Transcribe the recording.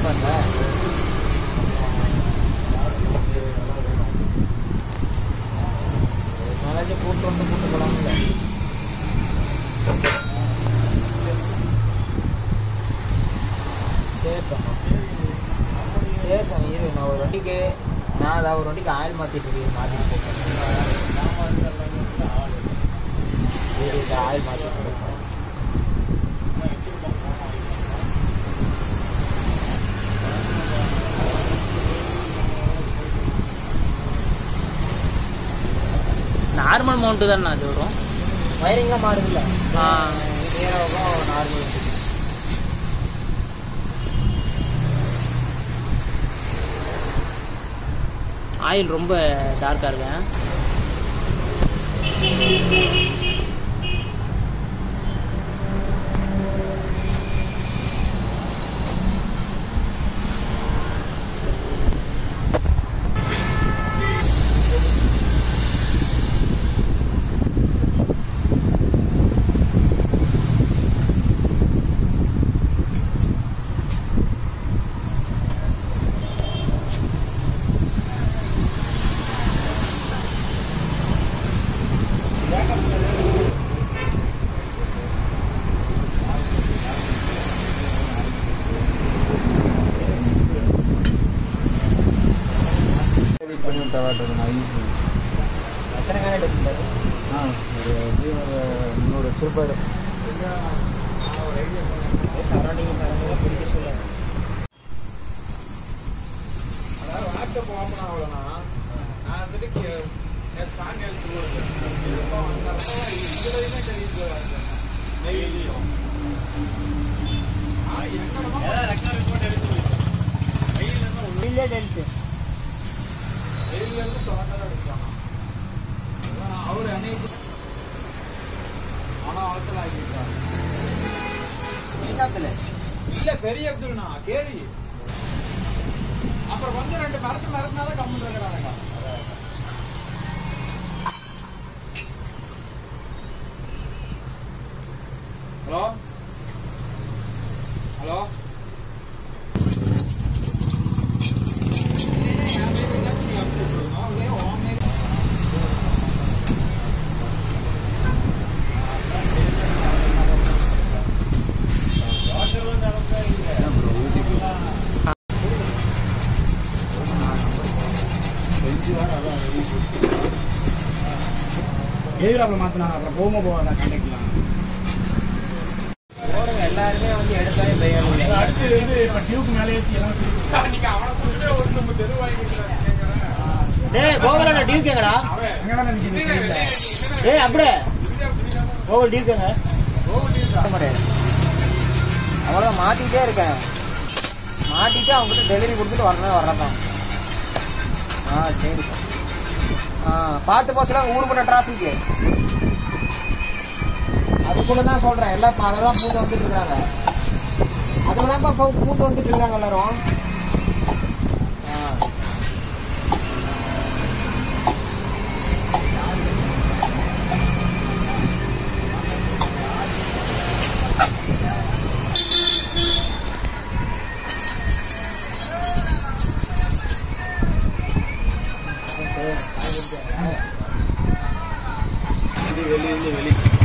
பண்ணல நாளாச்சும் கூட்டு வந்து கூட்டு போகலாம்ல சரிப்பா சரி சாமி இரு நான் ஒரு வண்டிக்கு நான் அதான் ஒரு வண்டிக்கு ஆயில் மாற்றிட்டு இருக்கு மாற்றிட்டு போட்டேன் இரு இந்த ஆயில் மாற்றிட்டு போட்டேன் நார்மல் மவுண்ட்டு தானே அது வரும் வயரிங்லாம் மாறுதில்ல ஆ. நேராக நார்மல் ஆயில் ரொம்ப டார்க்காக இருக்கேன் எடிட் பண்ணி விட்டாவாட்டு நான் யூஸ் பண்ணி எத்தனை காலம் எடுக்கும் ஆ ஒரு எப்படியும் ஒரு முந்நூறு வச்சிருப்பாரு சரௌண்டிங் சரௌண்டிங் பிடிக்க சொல்ல அதாவது வாட்ஸ்அப் ஓப்பன் ஆகலனா நான் வந்துட்டு சாங் எழுத்து போடுறேன் இப்போ அந்த அர்த்தம் இது வரையுமே தெரியுது டெய்லியும் இல்லை டெல்ட்டு வெயிலிருந்து தொடர்ந்து எடுக்கலாம் அவர் அன்னைக்கு ஆனால் அவசரம் ஆகிட்டார் சின்னத்தில் இல்ல பெரிய அப்துல்னா கேவி அப்புறம் கொஞ்சம் ரெண்டு மரத்து மரத்துனாதான் கம்மல் இருக்கிறாங்க ஹலோ ஹலோ எதிராப்பில் மாற்றினாங்க அப்புறம் போகும்போது போவாங்க கான்டாக்ட்லாம் போடுங்க எல்லாருமே வந்து எடுத்தாலே பையன் அடுத்து வந்து இப்போ டியூக்கு மேலே ஏற்றி எல்லாம் நீங்க அவனை கூப்பிட்டு ஒரு நம்ம தெரு வாங்கி கொடுக்குறாங்க டேய் கோகுலோட டியூ கேங்கடா அங்கே தானே நிற்கிது சைடில் டேய் அப்படியே கோகுல் டியூ கேங்க அவ்வளோதான் மாட்டிகிட்டே இருக்கேன் மாட்டிட்டு அவங்ககிட்ட டெலிவரி கொடுத்துட்டு வரணும் வரதான் ஆ சரி ஆ பார்த்து போக சொல்லுங்க ஊர் பண்ண டிராஃபிக்கு அதுக்குள்ள தான் சொல்கிறேன் எல்லாம் இப்போ அதில் தான் பூந்து வந்துட்டு இருக்காங்க அதில் தான்ப்பா இப்போ பூந்து வந்துட்டு இருக்காங்க எல்லாரும் ஆ வெளியிருந்து வெளியே